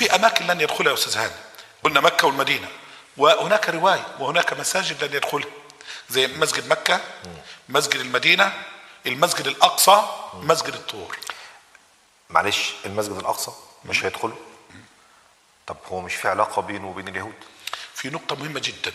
في اماكن لن يدخلها يا استاذ هاني قلنا مكه والمدينه وهناك روايه وهناك مساجد لن يدخلها زي مسجد مكه مسجد المدينه المسجد الاقصى مسجد الطور معلش المسجد الاقصى مش هيدخله طب هو مش في علاقه بينه وبين اليهود في نقطه مهمه جدا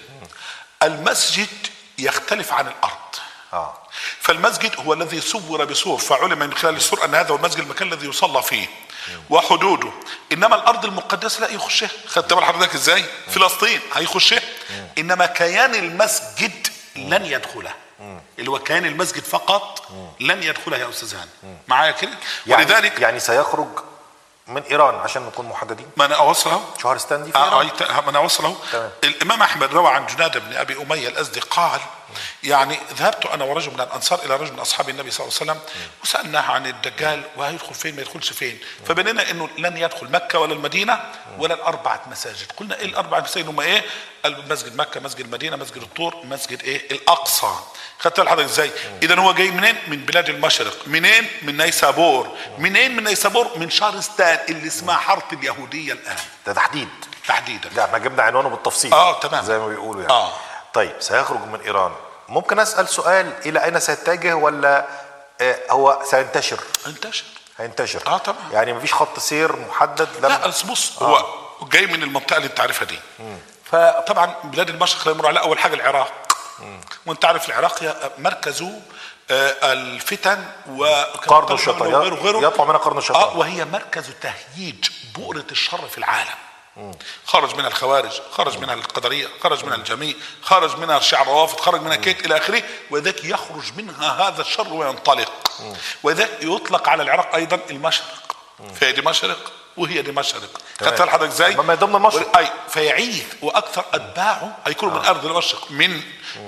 المسجد يختلف عن الارض اه فالمسجد هو الذي صور بصور فعلم من خلال الصور ان هذا هو المسجد المكان الذي يصلى فيه وحدوده انما الارض المقدسه لا يخشها خدت بال حضرتك ازاي فلسطين هيخشها انما كيان المسجد لن يدخلها اللي هو كيان المسجد فقط لن يدخلها يا استاذ هاني معايا كده يعني ولذلك يعني سيخرج من ايران عشان نكون محددين ما انا اوصل اهو شهرستان دي في آه ايران آه يت- ما انا اوصل اهو تمام. الامام احمد روى عن جناده بن ابي اميه الازدي قال يعني ذهبت انا ورجل من الانصار الى رجل من اصحاب النبي صلى الله عليه وسلم وسالناه عن الدجال وهيدخل فين ما يدخلش فين فبيننا انه لن يدخل مكه ولا المدينه ولا الاربعه مساجد قلنا ايه الاربعه مساجد هم ايه المسجد مكه مسجد المدينه مسجد الطور مسجد ايه الاقصى خدت بالك حضرتك ازاي اذا هو جاي منين من بلاد المشرق منين من نيسابور منين من نيسابور من شهرستان اللي اسمها حاره اليهوديه الان ده تحديد تحديدا ده احنا جبنا عنوانه بالتفصيل آه، تمام. زي ما بيقولوا يعني آه. طيب سيخرج من ايران ممكن اسال سؤال الى اين سيتجه ولا آه هو سينتشر انتشر هينتشر آه، طبعا. يعني مفيش خط سير محدد لم لا بس بص هو جاي من المنطقه اللي انت عارفها دي فطبعا بلاد المشرق لا يمر على اول حاجه العراق وانت عارف العراق هي مركزه آه، الفتن قرن الشيطان وغيره غيره يطلع منها قرن الشيطان اه وهي مركز تهييج بؤرة الشر في العالم خرج منها الخوارج خرج منها القدرية خرج منها الجميع خرج منها الشيعة الروافض خرج منها كيت إلى آخره وذاك يخرج منها هذا الشر وينطلق وذاك يطلق على العراق أيضا المشرق فهي دي مشرق وهي دي مشرق تمام. خدت حضرتك ازاي؟ ما يضم المشرق. اي فيعيث واكثر اتباعه هيكونوا من ارض المشرق من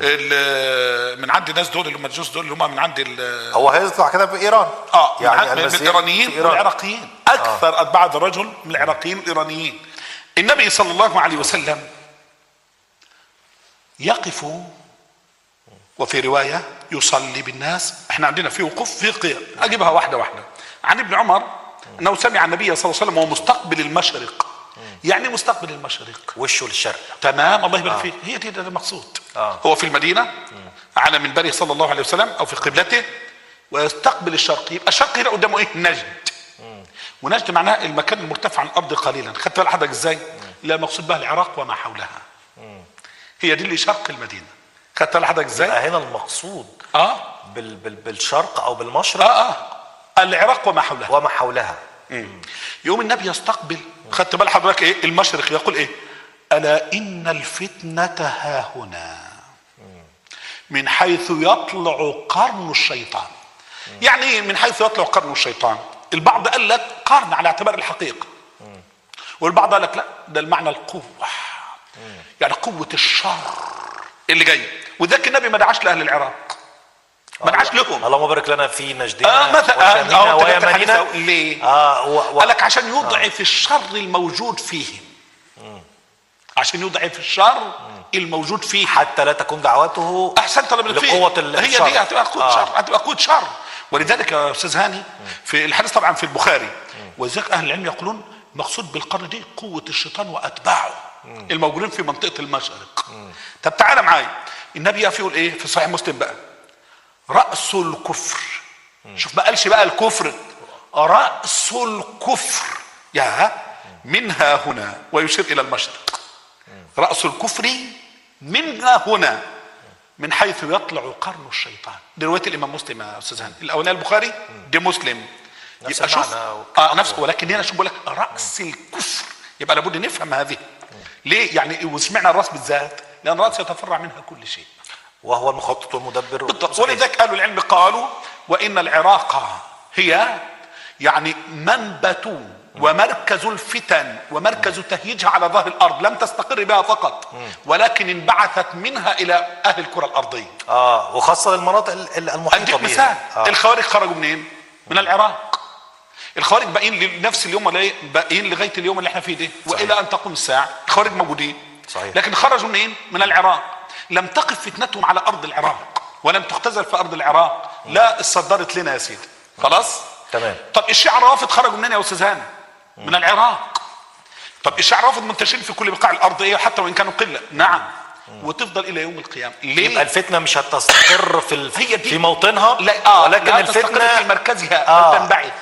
ال- من عند الناس دول اللي هم الجوز دول اللي هم من عند ال- هو هيطلع كده في ايران اه يعني من, من المسيح في الايرانيين إيران. والعراقيين اكثر آه. اتباع هذا الرجل من العراقيين الايرانيين النبي صلى الله عليه وسلم يقف وفي روايه يصلي بالناس احنا عندنا في وقوف في قيام اجيبها واحده واحده عن ابن عمر انه سمع النبي صلى الله عليه وسلم وهو مستقبل المشرق يعني إيه مستقبل المشرق وشه للشرق تمام الله يبارك فيك هي دي ده المقصود آه. هو في المدينه على منبره صلى الله عليه وسلم او في قبلته ويستقبل الشرق يبقى الشرق هنا قدامه ايه نجد ونجد معناها المكان المرتفع عن الارض قليلا خدت بال حضرتك ازاي لا مقصود بها العراق وما حولها هي دي اللي شرق المدينه خدت بال حضرتك ازاي يبقى هنا المقصود اه بال بال بالشرق او بالمشرق اه اه العراق وما حولها وما حولها يوم النبي يستقبل خدت بال حضرتك ايه المشرق يقول ايه الا ان الفتنه ها هنا من حيث يطلع قرن الشيطان يعني ايه من حيث يطلع قرن الشيطان البعض قال لك قرن على اعتبار الحقيقه والبعض قال لك لا ده المعنى القوه يعني قوه الشر اللي جاي وذاك النبي ما دعاش لاهل العراق ما دعاش لهم اللهم بارك لنا في نجدنا اه مثلا وشامنا اه أنت جبت الحديث ويمننا أهو. ليه؟ اه و... و... قال لك عشان يضعف الشر الموجود فيهم عشان يضعف الشر الموجود فيه حتى لا تكون دعوته احسنت الله بالخير لقوة ال- هي الشر. دي هتبقى قوه آه. شر هتبقى قوه شر ولذلك يا استاذ هاني في الحديث طبعا في البخاري ولذلك اهل العلم يقولون مقصود بالقرن دي قوه الشيطان واتباعه الموجودين في منطقه المشرق طب تعالى معايا النبي يقف يقول ايه في صحيح مسلم بقى راس الكفر شوف ما قالش بقى الكفر راس الكفر يا منها هنا ويشير الى المشرق راس الكفر منها هنا من حيث يطلع قرن الشيطان دي روايه الامام مسلم يا استاذ هاني الاولاني البخاري دي مسلم نفس يبقى شوف المعنى اه نفس ولكن هنا شوف بقول لك راس الكفر يبقى لابد نفهم هذه ليه يعني وسمعنا الراس بالذات لان الراس يتفرع منها كل شيء وهو المخطط والمدبر بالضبط صحيح. ولذلك قالوا العلم قالوا وان العراق هي يعني منبت ومركز الفتن ومركز تهييجها على ظهر الارض لم تستقر بها فقط ولكن انبعثت منها الى اهل الكره الارضيه اه وخاصه المناطق ال- ال- المحيطه اديك بها مثال آه. الخوارج خرجوا منين؟ من العراق الخوارج باقيين لنفس اليوم ولا ايه؟ باقيين لغايه اليوم اللي احنا فيه ده والى ان تقوم الساعه الخوارج موجودين صحيح. لكن خرجوا منين؟ من العراق لم تقف فتنتهم على ارض العراق ولم تختزل في ارض العراق لا اتصدرت لنا يا سيدي خلاص؟ تمام. طب الشيعة الروافض خرجوا منين يا استاذ هاني؟ من العراق طب الشيعة رافض منتشرين في كل بقاع الارض ايه حتى وان كانوا قله نعم وتفضل الى يوم القيامه ليه يبقى الفتنه مش هتستقر في ال... هي دي في موطنها لا آه ولكن لا تستقر الفتنه في مركزها آه. بل تنبعث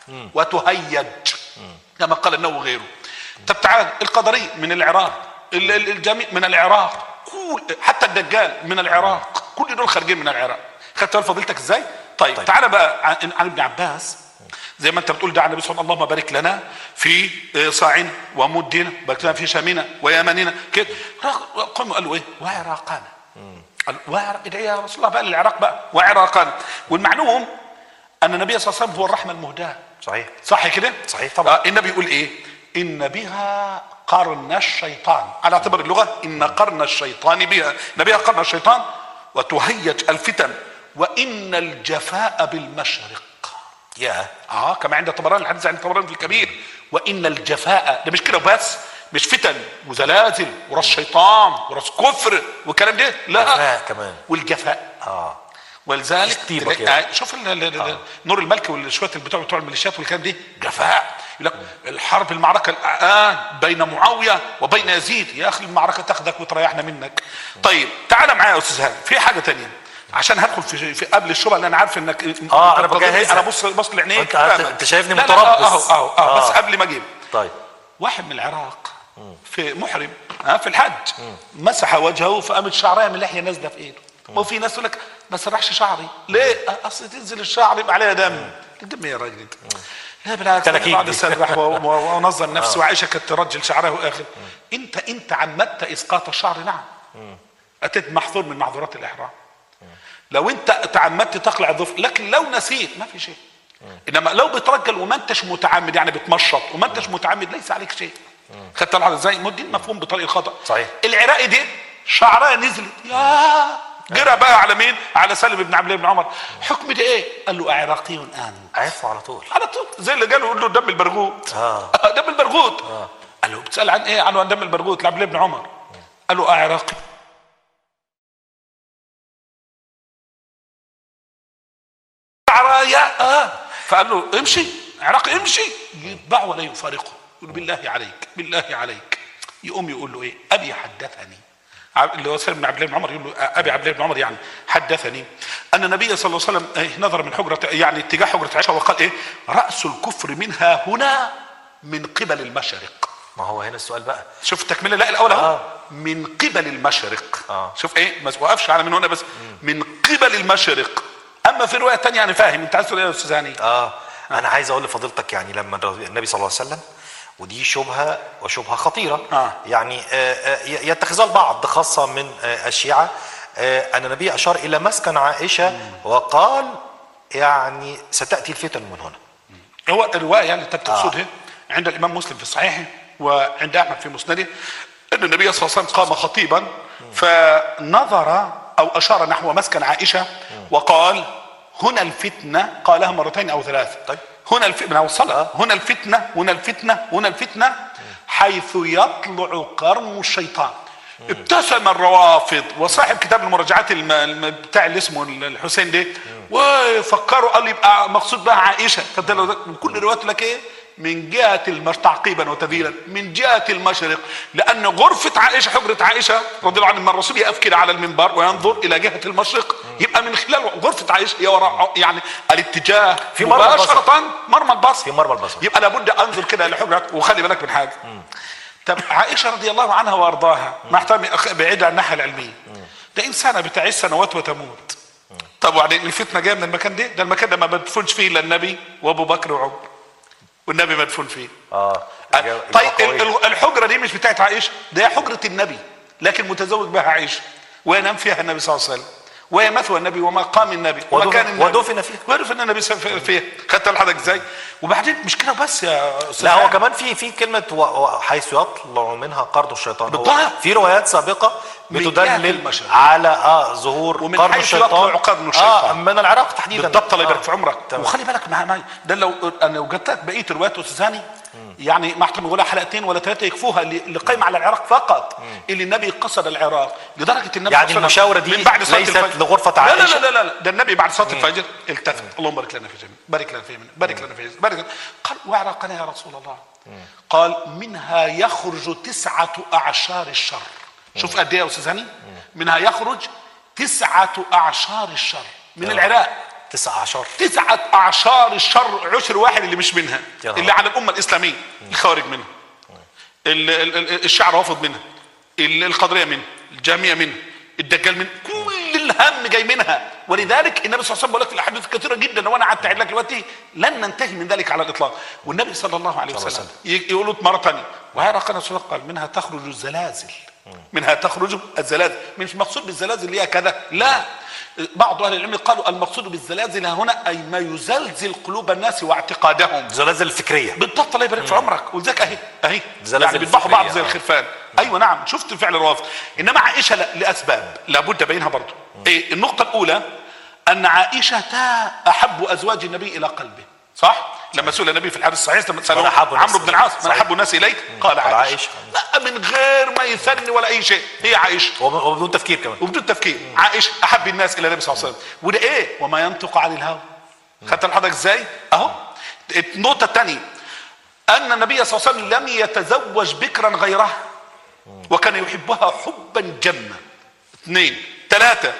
وتهيج كما قال النووي وغيره طب تعال القدري من العراق ال- ال- الجميع من العراق كل حتى الدجال من العراق كل دول خارجين من العراق خدت بال فضيلتك ازاي طيب, طيب. تعال بقى عن, عن ابن عباس زي ما انت بتقول دعا النبي صلى الله عليه وسلم اللهم بارك لنا في آه، صاعنا ومدنا بارك لنا في شامنا ويمننا كده راح- قاموا قالوا ايه وعراقنا قال وعراق ادعي يا رسول الله بقى للعراق بقى وعراقنا والمعلوم ان النبي صلى الله عليه وسلم هو الرحمه المهداه صحيح صح كده صحيح طبعا. آه النبي يقول ايه ان بها قرن الشيطان على اعتبار اللغه ان قرن الشيطان بها ان بها قرن الشيطان وتهيج الفتن وان الجفاء بالمشرق يا اه كما عند الطبراني الحديث عند الطبراني في الكبير وان الجفاء ده مش كده بس مش فتن وزلازل وراس شيطان وراس كفر والكلام ده لا جفاء كمان. والجفاء اه ولذلك شتيمة تلاقي- كده. آه، شوف ال- ال- ال- نور الملكي والشويه بتوع بتوع الميليشيات والكلام ده جفاء يقول لك الحرب المعركه الان بين معاويه وبين يزيد يا اخي المعركه تاخدك وتريحنا منك طيب تعال معايا يا استاذ هاني في حاجه تانية عشان هدخل في, في قبل الشبهه اللي انا عارف انك آه، أنا بتضربني، بجهزها. انا بص بص لعينيك أنت- أنت- فاهمك. أنت شايفني لا، لا، متربص. اهو اهو اهو بس آه. قبل ما اجيب طيب واحد من العراق في محرم ها في الحج مسح وجهه فقامت شعريه من اللحيه نازله في ايده وفي ناس يقول لك ما سرحش شعري ليه؟ اصل تنزل الشعر يبقى عليها دم دم يا راجل انت لا بالعكس انا تلاكيك بعد دي. اسرح و- و- وانظم نفسي وعائشه كانت ترجل شعرها واخر انت انت عمدت اسقاط الشعر نعم اتيت محظور من محظورات الاحرام لو انت تعمدت تقلع الظفر لكن لو نسيت ما في شيء انما لو بترجل وما انتش متعمد يعني بتمشط وما انتش متعمد ليس عليك شيء خدت الحظ ازاي مدين مفهوم بطريقه خطا صحيح. العراقي دي شعرها نزلت يا جرى بقى على مين على سالم بن عبد الله بن عمر حكم ده ايه قال له عراقي انت عفوا على طول على طول زي اللي قالوا يقول له دم البرغوث آه. دم البرغوث قال له بتسال عن ايه قال له عن دم البرغوث لعبد الله بن عمر قال له آه عراقي عرايا اه فقال له امشي عراقي امشي يتبعه ولا يفارقه يقول بالله عليك بالله عليك يقوم يقول له ايه ابي حدثني عب- اللي هو سالم بن عبد الله بن عمر يقول له آه، ابي عبد الله بن عمر يعني حدثني ان النبي صلى الله عليه وسلم إيه نظر من حجره يعني اتجاه حجره عائشه وقال ايه راس الكفر منها هنا من قبل المشرق ما هو هنا السؤال بقى شوف التكمله لا الاول اهو آه. من قبل المشرق آه. شوف ايه ما وقفش على من هنا بس من قبل المشرق اما في روايه تانية انا فاهم انت عايز تقول ايه يا استاذ هاني اه انا عايز اقول لفضيلتك يعني لما النبي صلى الله عليه وسلم ودي شبهه وشبهه خطيره آه. يعني آه، آه، يتخذها البعض خاصه من آه، الشيعه آه، ان النبي اشار الى مسكن عائشه وقال يعني ستاتي الفتن من هنا هو الروايه اللي انت بتقصدها عند الامام مسلم في صحيحه وعند احمد في مسنده ان النبي صلى الله عليه وسلم قام خطيبا فنظر او اشار نحو مسكن عائشه وقال هنا الفتنه قالها مرتين او ثلاث طيب. هنا الفتنه والصلاه هنا الفتنه هنا الفتنه هنا الفتنه حيث يطلع قرن الشيطان ابتسم الروافض وصاحب كتاب المراجعات الم... الم... بتاع اللي اسمه الحسين ده وفكروا قال يبقى مقصود بها عائشه خدت بالك؟ وكل روايات لك ايه من جهة المش تعقيبا وتذييلا من جهة المشرق لأن غرفة عائشة حجرة عائشة رضي الله عنها لما الرسول يقف كده على المنبر وينظر إلى جهة المشرق يبقى من خلال غرفة عائشة هي وراء يعني الاتجاه في مرمى البصر. مباشرة مرمى البصر في مرمى البصر. يبقى لابد أنظر كده لحجرة وخلي بالك من حاجة طب عائشة رضي الله عنها وأرضاها مع احترامي أخ- بعيد عن الناحية العلمية ده إنسانة بتعيش سنوات وتموت طب وبعدين الفتنة جاية من المكان ده ده المكان ده ما بدفنش فيه إلا النبي وأبو بكر وعمر والنبي مدفون فيه اه طيب ال- ال- الحجره دي مش بتاعت عائشه ده هي حجره النبي لكن متزوج بها عائشه وينام فيها النبي صلى الله عليه وسلم وهي مثوى النبي ومقام النبي ودفن- ومكان النبي ودفن فيها. ودفن النبي س- في- فيها خدت لحضرتك ازاي وبعدين مش كده بس يا استاذ لا هو عادل. كمان في في كلمه و- و- حيث يطلع منها قرض الشيطان هو بالضبط. في روايات سابقه من جهة بتدلل المشرق. على اه ظهور ومن قرن حيث الشيطان يطلع قرن الشيطان. اه من العراق تحديدا بالضبط الله يبارك آه. في عمرك تمام. وخلي بالك مع معي ده لو انا لو جبت لك بقيه روايات استاذ هاني يعني مع احترامي ولا حلقتين ولا ثلاثه يكفوها اللي اللي قايمه على العراق فقط اللي النبي قصد العراق لدرجه النبي يعني صلى الله عليه وسلم المشاورة دي من بعد صلاه ليست الفجر لغرفة لا لا عائشة؟ لا لا, لا ده النبي بعد صلاه الفجر التفت اللهم بارك لنا في جميع بارك لنا في من بارك لنا في عز بارك لنا. قال وعراقنا يا رسول الله قال منها يخرج تسعة أعشار الشر شوف قد إيه يا أستاذ هاني منها يخرج تسعة أعشار الشر من العراق تسعة عشر تسعة أعشار الشر عشر واحد اللي مش منها يا نهار. اللي على الأمة الإسلامية الخوارج منها ال- ال- ال- الشعر رافض منها ال- القدرية منها الجامية منها الدجال منها كل الهم جاي منها ولذلك النبي صلى الله عليه وسلم بيقول لك في الاحاديث كثيره جدا وانا قعدت اعيد لك دلوقتي لن ننتهي من ذلك على الاطلاق والنبي صلى الله عليه صلى الله وسلم ي- يقول مره ثانيه وهذا قال رسول الله قال منها تخرج الزلازل منها تخرج الزلازل مش مقصود بالزلازل اللي هي كذا لا بعض اهل العلم قالوا المقصود بالزلازل هنا اي ما يزلزل قلوب الناس واعتقادهم زلازل الفكرية بالضبط الله يبارك في عمرك ولذلك اهي اهي زلازل يعني بيذبحوا بعض فكرية، زي آه. الخرفان ايوه نعم شفت الفعل الواضح انما عائشه لا- لاسباب لابد بينها برضه إيه النقطه الاولى ان عائشه احب ازواج النبي الى قلبه صح لما سئل النبي في الحديث الصحيح لما سالوه من أحب الناس عمرو بن العاص من صحيح. احب الناس اليك قال قال عائشه عائشة. لا من غير ما يثني ولا اي شيء هي عائشه وب- وبدون تفكير كمان وبدون تفكير عائشه احب الناس الى النبي صلى الله عليه وسلم وده ايه وما ينطق عن الهوى خدت حضرتك ازاي اهو النقطه الثانيه ان النبي صلى الله عليه وسلم لم يتزوج بكرا غيرها وكان يحبها حبا جما اثنين ثلاثه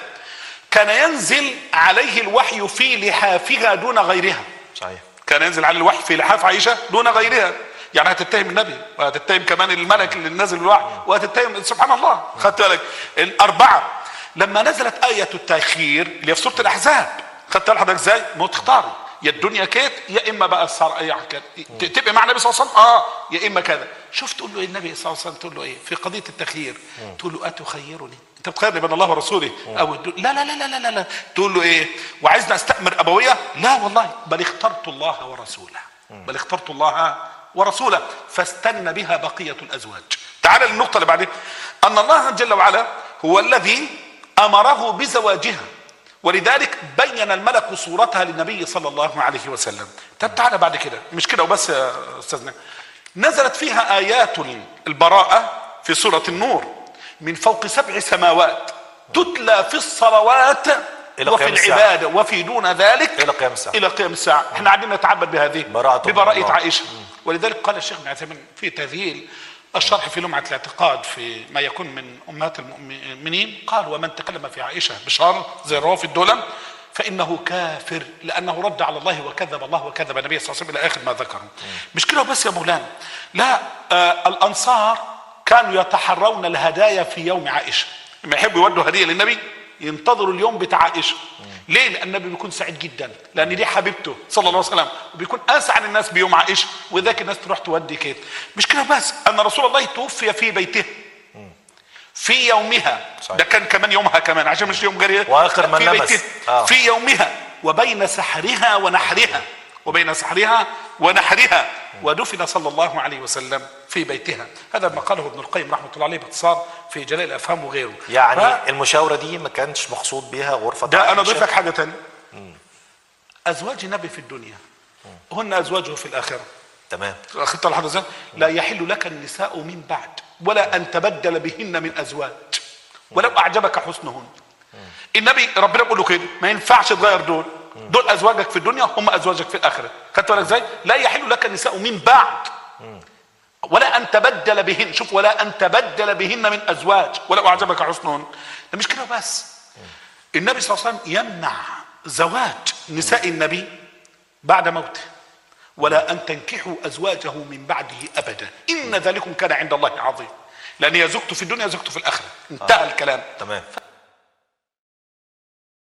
كان ينزل عليه الوحي في لحافها دون غيرها صحيح كان ينزل على الوحي في لحاف عائشه دون غيرها يعني هتتهم النبي وهتتهم كمان الملك اللي نازل الوحي وهتتهم سبحان الله خدت بالك الاربعه لما نزلت ايه التاخير اللي هي في سوره الاحزاب خدت بالك حضرتك ازاي؟ ما هو تختاري يا الدنيا كيت يا اما بقى صار اي حكايه تبقى مع النبي صلى الله عليه وسلم اه يا اما كذا شوف تقول له إيه النبي صلى الله عليه وسلم تقول له ايه في قضيه التخيير تقول له اتخيرني انت بتخيرني بين الله ورسوله او الدنيا. لا لا لا لا لا لا, لا. تقول له ايه وعايزني استامر ابويه لا والله بل اخترت الله ورسوله بل اخترت الله ورسوله فاستن بها بقيه الازواج تعال للنقطه اللي بعدين ان الله جل وعلا هو الذي امره بزواجها ولذلك بين الملك صورتها للنبي صلى الله عليه وسلم طب تعالى بعد كده مش كده وبس يا استاذنا نزلت فيها ايات البراءه في سوره النور من فوق سبع سماوات تتلى في الصلوات إلى وفي قيام الساعة. العباده وفي دون ذلك إلى قيام الساعة. الى قيام الساعه احنا قاعدين نتعبد بهذه براءة من ببراءه الله. عائشه ولذلك قال الشيخ ابن عثيمين في تذييل الشرح في لمعة الاعتقاد في ما يكون من أمهات المؤمنين قال ومن تكلم في عائشة بشر زي الروافد دول فإنه كافر لأنه رد على الله وكذب الله وكذب النبي صلى الله عليه وسلم إلى آخر ما ذكر مش كده بس يا مولانا لا آه الأنصار كانوا يتحرون الهدايا في يوم عائشة لما يحبوا يودوا هدية للنبي ينتظروا اليوم بتاع عائشة ليه؟ لأن النبي بيكون سعيد جدا لأن دي حبيبته صلى الله عليه وسلم وبيكون أسعد الناس بيوم عائشة وذاك الناس تروح تودي كده مش كده بس أن رسول الله توفي في بيته في يومها صحيح. ده كان كمان يومها كمان عشان مش يوم جري وآخر من في لمس. بيته آه. في يومها وبين سحرها ونحرها وبين سحرها ونحرها ودفن صلى الله عليه وسلم في بيتها هذا ما قاله ابن القيم رحمه الله عليه باختصار في جلال الافهام وغيره يعني ف- المشاورة دي ما كانش مقصود بيها غرفة ده انا عائشة. اضيف لك حاجه ثانيه ازواج النبي في الدنيا هن ازواجه في الاخره تمام اخذت لحظه ازاي لا يحل لك النساء من بعد ولا ان تبدل بهن من ازواج ولو اعجبك حسنهن النبي ربنا بيقول له كده ما ينفعش تغير دول دول ازواجك في الدنيا هم ازواجك في الاخره خدت بالك ازاي لا يحل لك النساء من بعد ولا ان تبدل بهن شوف ولا ان تبدل بهن من ازواج ولو اعجبك حسنهن ده مش كده بس النبي صلى الله عليه وسلم يمنع زواج نساء النبي بعد موته ولا ان تنكحوا ازواجه من بعده ابدا ان ذلكم كان عند الله عظيم لان هي زوجته في الدنيا زوجته في الاخره انتهى الكلام تمام